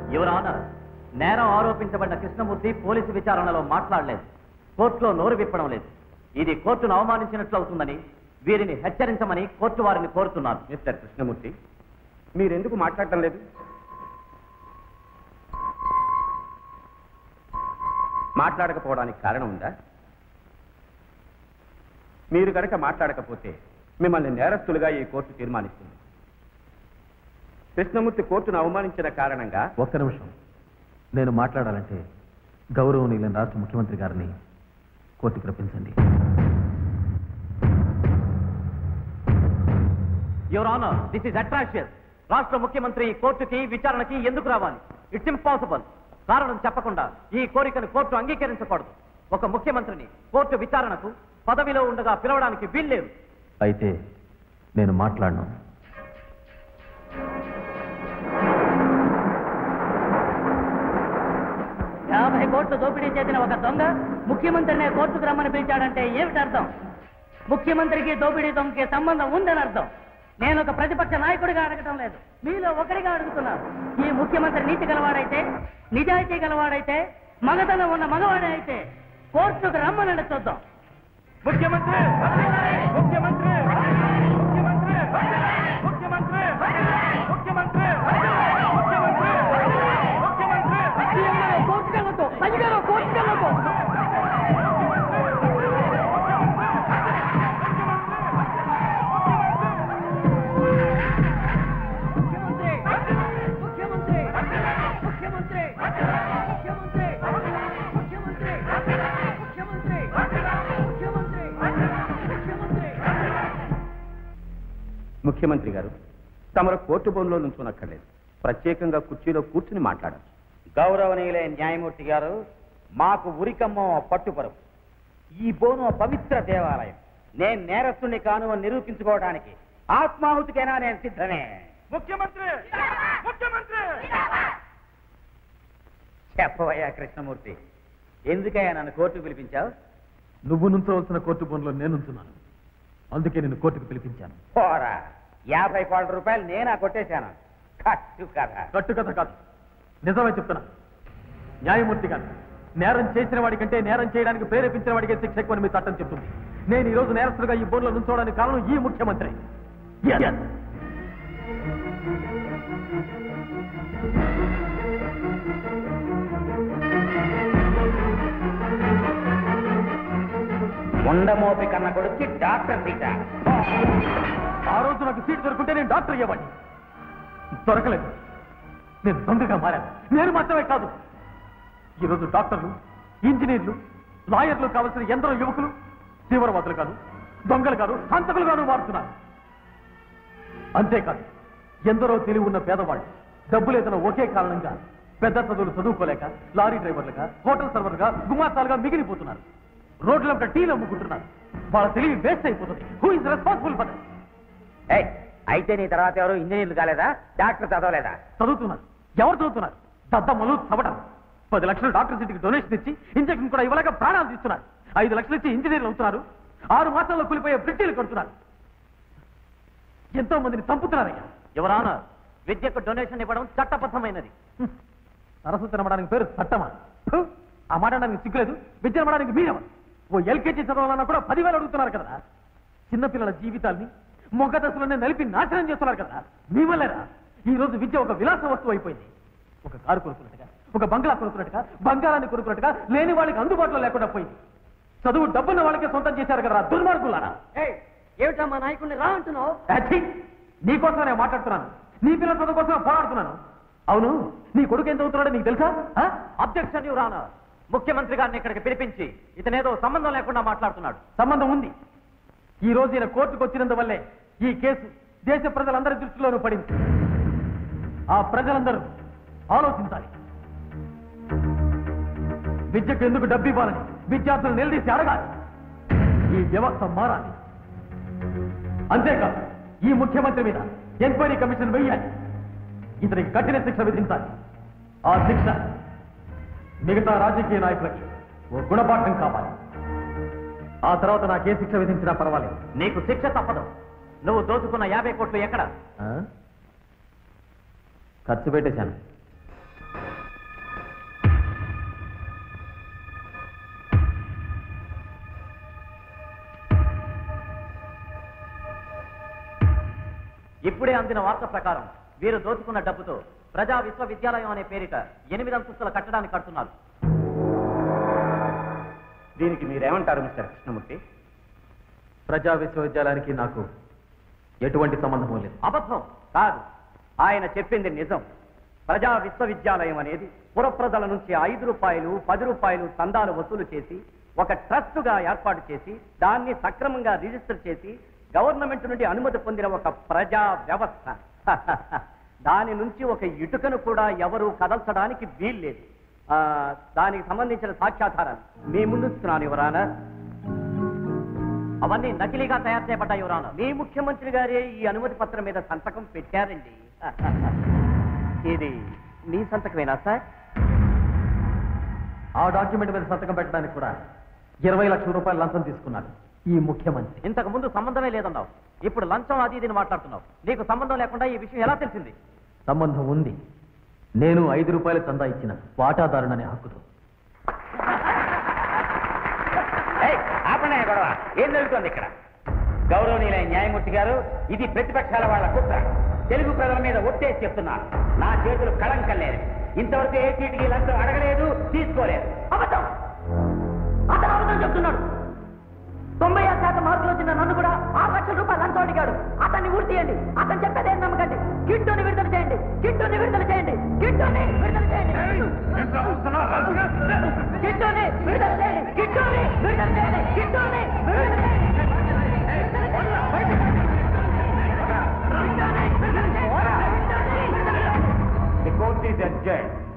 Your honour నేరం ఆరోపించబడిన Krishnamurthy police విచారణలో మాట్లాడలేదు కోర్టులో నోరు విప్పడం లేదు ఇది కోర్టును అవమానించినట్లు అవుతుందని వీరిని హెచ్చరించమని కోర్టు వారిని కోరుతున్నారు మిస్టర్ కృష్ణమూర్తి మీరెందుకు మాట్లాడటం లేదు మాట్లాడకపోవడానికి కారణం ఉందా మీరు కనుక మాట్లాడకపోతే మిమ్మల్ని నేరస్తులుగా ఈ కోర్టు తీర్మానిస్తుంది కృష్ణమూర్తి కోర్టును అవమానించిన కారణంగా ఒక్క నిమిషం నేను మాట్లాడాలంటే గౌరవనీయులైన రాష్ట్ర ముఖ్యమంత్రి గారిని కోర్టుకు రప్పించండి your honour this is atrocious రాష్ట్ర ముఖ్యమంత్రి ఈ కోర్టుకి విచారణకి ఎందుకు రావాలి ఇట్స్ ఇంపాసిబుల్ కారణం చెప్పకుండా ఈ కోరికను కోర్టు అంగీకరించకూడదు ఒక ముఖ్యమంత్రిని కోర్టు విచారణకు పదవిలో ఉండగా పిలవడానికి వీల్లేదు అయితే నేను మాట్లాడను యాభై కోట్లు దోపిడీ చేసిన ఒక దొంగ ముఖ్యమంత్రినే కోర్టుకు రమ్మని పిలిచాడంటే ఏమిటి అర్థం ముఖ్యమంత్రికి దోపిడీ దొంగకి సంబంధం ఉందని అర్థం నేను ఒక ప్రతిపక్ష నాయకుడిగా అడగటం లేదు మీలో ఒకరిగా అడుగుతున్నాను ఈ ముఖ్యమంత్రి నీతి గలవాడైతే నిజాయితీ గలవాడైతే మగతనం ఉన్న మగవాడే అయితే కోర్టుకు రమ్మని చూద్దాం ముఖ్యమంత్రి ముఖ్యమంత్రి ముఖ్యమంత్రి ముఖ్యమంత్రి ముఖ్యమంత్రి ముఖ్యమంత్రి ముఖ్యమంత్రి కోర్టుకెళ్ళొద్దు అయ్యగారు కోర్టుకెళ్ళొద్దు ముఖ్యమంత్రి ముఖ్యమంత్రి ముఖ్యమంత్రి ముఖ్యమంత్రి ముఖ్యమంత్రి ముఖ్యమంత్రి ముఖ్యమంత్రి ముఖ్యమంత్రి ముఖ్యమంత్రి గారు తమరు కోర్టు బోన్లో నుంచునక్కర్లేదు ప్రత్యేకంగా కుర్చీలో కూర్చుని మాట్లాడచ్చు గౌరవనీయులైన న్యాయమూర్తి గారు మాకు ఉరికమ్మో పట్టుపరుపు ఈ బోను పవిత్ర దేవాలయం నేను నేరస్తుని కాను అని నిరూపించుకోవడానికి ఆత్మాహుతికైనా నేను సిద్ధమే ముఖ్యమంత్రి ముఖ్యమంత్రి చెప్పవయ్యా కృష్ణమూర్తి ఎందుకయ్యా నన్ను కోర్టుకు పిలిపించావు నువ్వు నుంచవలసిన కోర్టు బోన్లో నేను ఉంచున్నాను అందుకే నేను కోర్టుకు పిలిపించాను పోరా యాభై కోట్ల రూపాయలు నేనా కొట్టేశాను కట్టు కదా కట్టు కథ కాదు నిజమే చెప్తున్నా న్యాయమూర్తి గారు నేరం చేసిన వాడికంటే నేరం చేయడానికి ప్రేరేపించిన వాడికే శిక్ష ఎక్కువని మీ చట్టం చెప్తుంది నేను ఈ రోజు నేరస్తుడిగా ఈ బోర్డులో నుంచోవడానికి కారణం ఈ ముఖ్యమంత్రి Yes. ఉండమోపి కన్న కొడుక్కి డాక్టర్ సీట ఆ రోజు నాకు సీట్ దొరుకుంటే నేను డాక్టర్ అయ్యేవాడిని దొరకలేదు నేను దొంగగా మారాను నేను మాత్రమే కాదు ఈరోజు డాక్టర్లు ఇంజనీర్లు లాయర్లు కావలసిన ఎందరో యువకులు తీవ్రవాదులు కాదు దొంగలు కాదు హంతకులు కాదు మారుతున్నారు అంతేకాదు ఎందరో తెలివి ఉన్న పేదవాళ్ళు డబ్బు లేదన్న ఒకే కారణంగా పెద్ద చదువులు చదువుకోలేక లారీ డ్రైవర్లుగా హోటల్ సర్వర్గా గుమాస్తాలుగా మిగిలిపోతున్నారు రోడ్ల టీలు అమ్ముకుంటున్నారు వాళ్ళ తెలివి వేస్ట్ అయిపోతుంది హూ ఇస్ రెస్పాన్సిబుల్ ఫర్ ఏయ్, అయితే నీ తర్వాత ఎవరు ఇంజనీర్లు కాలేదా డాక్టర్ చదవలేదా చదువుతున్నారు ఎవరు చదువుతున్నారు దద్దమ్మలు చవటం పది లక్షలు డాక్టర్ సీట్కి డొనేషన్ ఇచ్చి ఇంజక్షన్ కూడా ఇవ్వలేక ప్రాణాలు తీస్తున్నారు ఐదు లక్షలు ఇచ్చి ఇంజనీర్లు అవుతున్నారు ఆరు మాసాల్లో కూలిపోయే బ్రిడ్జీలు కడుతున్నారు ఎంతో మందిని చంపుతున్నారయ్యా యువర్ ఆనర్ విద్యకు డొనేషన్ ఇవ్వడం చట్టబద్ధమైనది సరస్వతి నమ్మడానికి పేరు చట్టమా ఫు! ఆ మాట అనడానికి సిగ్గులేదు విద్య నమ్మడానికి మీరెవరు ఓ ఎల్కేజీ చదవాలన్నా కూడా పదివేలు అడుగుతున్నారు కదా చిన్నపిల్లల జీవితాల్ని మొగ్గ దశలోనే నలిపి నాశనం చేస్తున్నారు కదా మీ వల్లేరా ఈ రోజు విద్య ఒక విలాస వస్తువు అయిపోయింది ఒక కారు కొనుక్కున్నట్టుగా ఒక బంగ్లా కొనుక్కున్నట్టుగా బంగారాన్ని కొనుక్కున్నట్టుగా లేని వాళ్ళకి అందుబాటులో లేకుండా పోయింది చదువు డబ్బున్న వాళ్ళకే సొంతం చేశారు కదా దుర్మార్గులారా ఏమిటా మా నాయకుడిని రా అంటున్నావు అచ్చి! నీకోసమే నేను మాట్లాడుతున్నాను నీ పిల్లల చదువు కోసమే పోరాడుతున్నాను అవును నీ కొడుకు ఎంత అవుతున్నాడో నీకు తెలుసా ఆ? అబ్జెక్షన్ యువర్ ఆనర్ ముఖ్యమంత్రి గారిని ఇక్కడికి పిలిపించి ఇతనేదో సంబంధం లేకుండా మాట్లాడుతున్నాడు సంబంధం ఉంది ఈ రోజు ఈయన కోర్టుకు వచ్చినందువల్లే ఈ కేసు దేశ ప్రజలందరి దృష్టిలోనూ పడింది ఆ ప్రజలందరూ ఆలోచించాలి విద్యకు ఎందుకు డబ్బు ఇవ్వాలని విద్యార్థులు నిలదీసి అడగాలి ఈ వ్యవస్థ మారాలి అంతేకాదు ఈ ముఖ్యమంత్రి మీద ఎంక్వైరీ కమిషన్ వెయ్యాలి ఇతనికి కఠిన శిక్ష విధించాలి ఆ శిక్ష మిగతా రాజకీయ నాయకులకి ఓ గుణపాఠం కావాలి ఆ తర్వాత నాకే శిక్ష విధించినా పర్వాలేదు నీకు శిక్ష తప్పదు నువ్వు దోచుకున్న యాభై కోట్లు ఎక్కడ ఖర్చు పెట్టేశాను ఇప్పుడే అందిన వార్త ప్రకారం వీరు దోచుకున్న డబ్బుతో ప్రజా విశ్వవిద్యాలయం అనే పేరిట ఎనిమిది అంతస్తుల కట్టడాన్ని కడుతున్నారు దీనికి మీరేమంటారు మిస్టర్ కృష్ణమూర్తి ప్రజా విశ్వవిద్యాలయానికి నాకు ఎటువంటి సంబంధం లేదు అబద్ధం కాదు ఆయన చెప్పింది నిజం ప్రజా విశ్వవిద్యాలయం అనేది పురప్రజల నుంచి ఐదు రూపాయలు పది రూపాయలు చందాలు వసూలు చేసి ఒక ట్రస్టుగా ఏర్పాటు చేసి దాన్ని సక్రమంగా రిజిస్టర్ చేసి గవర్నమెంట్ నుండి అనుమతి పొందిన ఒక ప్రజా వ్యవస్థ దాని నుంచి ఒక ఇటుకను కూడా ఎవరు కదల్చడానికి వీల్లేదు ఆ, దానికి సంబంధించిన సాక్ష్యాధారాలు మీ ముందుస్తున్నాను ఎవరానా అవన్నీ నకిలీగా తయారు చేయబడ్డాయి యువరానా మీ ముఖ్యమంత్రి గారే ఈ అనుమతి పత్రం మీద సంతకం పెట్టారండి ఇది మీ సంతకమేనా సార్ ఆ డాక్యుమెంట్ మీద సంతకం పెట్టడానికి కూడా ఇరవై లక్షల రూపాయలు లంచం తీసుకున్నాడు ఈ ముఖ్యమంత్రి ఇంతకు ముందు సంబంధమే లేదన్నావు ఇప్పుడు లంచం అది ఇది మాట్లాడుతున్నావు నీకు సంబంధం లేకుండా ఈ విషయం ఎలా తెలిసింది సంబంధం ఉంది నేను ఐదు రూపాయలు చందా ఇచ్చిన వాటాదారుననే హక్కుతో ఏయ్, ఆపండి ఆ గొడవ ఏం జరుగుతోంది ఇక్కడ గౌరవనీయులైన న్యాయమూర్తి గారు ఇది ప్రతిపక్షాల వాళ్ళ కుట్ర తెలుగు ప్రజల మీద ఒట్టేసి చెప్తున్నాను నా చేతులు కళంకం లేదు ఇంతవరకు ఏ చీటికి లంచం అడగలేదు తీసుకోలేదు అబద్ధం అతను అబద్ధం చెప్తున్నాడు తొంభై ఆరు శాతం మార్కులు వచ్చిన నన్ను కూడా ఆరు లక్షల రూపాయలు లంచం అడిగాడు అతన్ని ఊరి తీయండి అతను చెప్పేది ఏం నమ్మకండి కిట్టుని విడుదల చేయండి కిట్టుని విడుదల చేయండి కిట్టుని విడుదల చేయండి కిట్టుని విడుదల చేయండి కిట్టుని విడుదల చేయండి కిట్టుని విడుదల చేయండి The court is adjourned.